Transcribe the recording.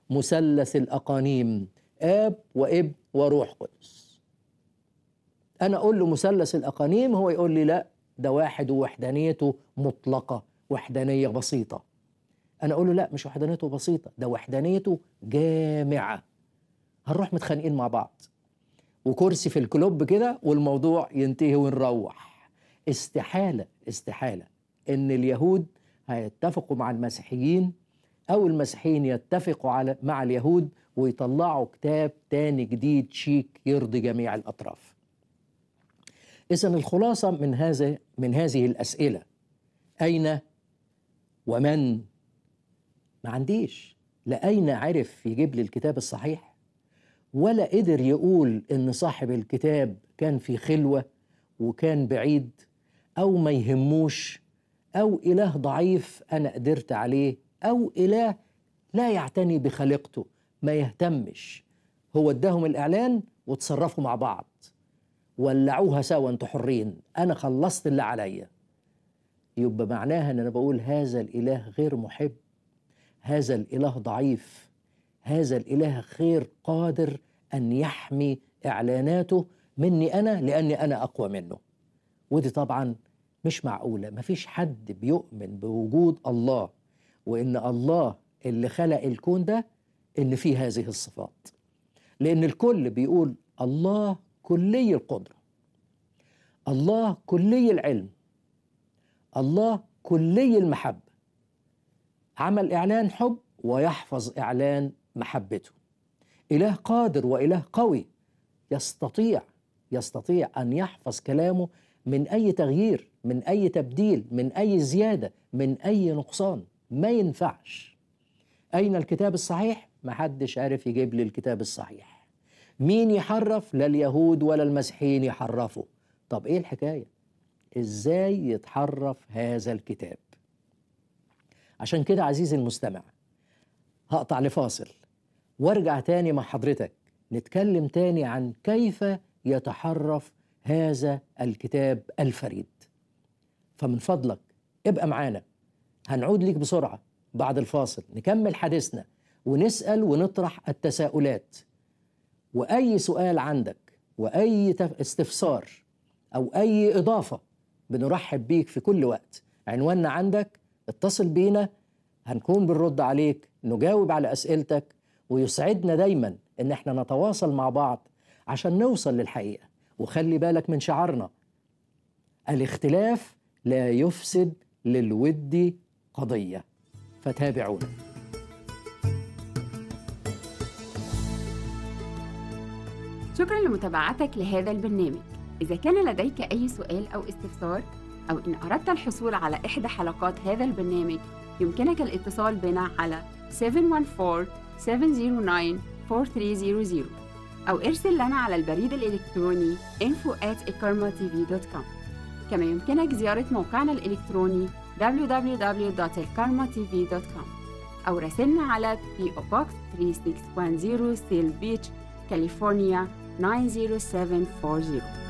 مثلث الأقانيم آب وابن وروح قدس أنا أقول له مثلث الأقانيم هو يقول لي لا ده واحد ووحدانيته مطلقة وحدانية بسيطة أنا أقول له لا مش وحدانيته بسيطة ده وحدانيته جامعة هنروح متخانقين مع بعض وكرسي في الكلوب كده والموضوع ينتهي ونروح استحالة استحالة إن اليهود هيتفقوا مع المسيحيين أو المسيحيين يتفقوا على مع اليهود ويطلعوا كتاب تاني جديد شيك يرضي جميع الأطراف إذا الخلاصة من هذا من هذه الأسئلة أين ومن ما عنديش لا أين عرف يجيب لي الكتاب الصحيح ولا قدر يقول إن صاحب الكتاب كان في خلوة وكان بعيد أو ما يهموش أو إله ضعيف أنا قدرت عليه أو إله لا يعتني بخليقته ما يهتمش هو اداهم الإعلان وتصرفوا مع بعض ولعوها سوا انتوا حرين أنا خلصت اللي عليا يبقى معناها ان انا بقول هذا الاله غير محب هذا الاله ضعيف هذا الاله غير قادر ان يحمي اعلاناته مني انا لاني انا اقوى منه ودي طبعا مش معقوله مفيش حد بيؤمن بوجود الله وان الله اللي خلق الكون ده اللي فيه هذه الصفات لان الكل بيقول الله كلي القدره الله كلي العلم الله كلي المحبة عمل إعلان حب ويحفظ إعلان محبته إله قادر وإله قوي يستطيع يستطيع أن يحفظ كلامه من أي تغيير من أي تبديل من أي زيادة من أي نقصان ما ينفعش أين الكتاب الصحيح؟ ما حدش عارف يجيب لي الكتاب الصحيح مين يحرف؟ لا اليهود ولا المسيحيين يحرفوا طب إيه الحكاية؟ ازاي يتحرف هذا الكتاب عشان كده عزيزي المستمع هقطع لفاصل وارجع تاني مع حضرتك نتكلم تاني عن كيف يتحرف هذا الكتاب الفريد فمن فضلك ابقى معانا هنعود ليك بسرعة بعد الفاصل نكمل حديثنا ونسأل ونطرح التساؤلات وأي سؤال عندك وأي استفسار أو أي إضافة بنرحب بيك في كل وقت عنواننا عندك اتصل بينا هنكون بنرد عليك نجاوب على أسئلتك ويسعدنا دايما ان احنا نتواصل مع بعض عشان نوصل للحقيقة وخلي بالك من شعارنا الاختلاف لا يفسد للود قضية فتابعونا شكرا لمتابعتك لهذا البرنامج إذا كان لديك أي سؤال أو استفسار أو إن أردت الحصول على إحدى حلقات هذا البرنامج يمكنك الاتصال بنا على 714-709-4300 أو ارسل لنا على البريد الإلكتروني info at كما يمكنك زيارة موقعنا الإلكتروني www.elkarmatv.com أو راسلنا على PO Box 3610 Seal Beach, كاليفورنيا 90740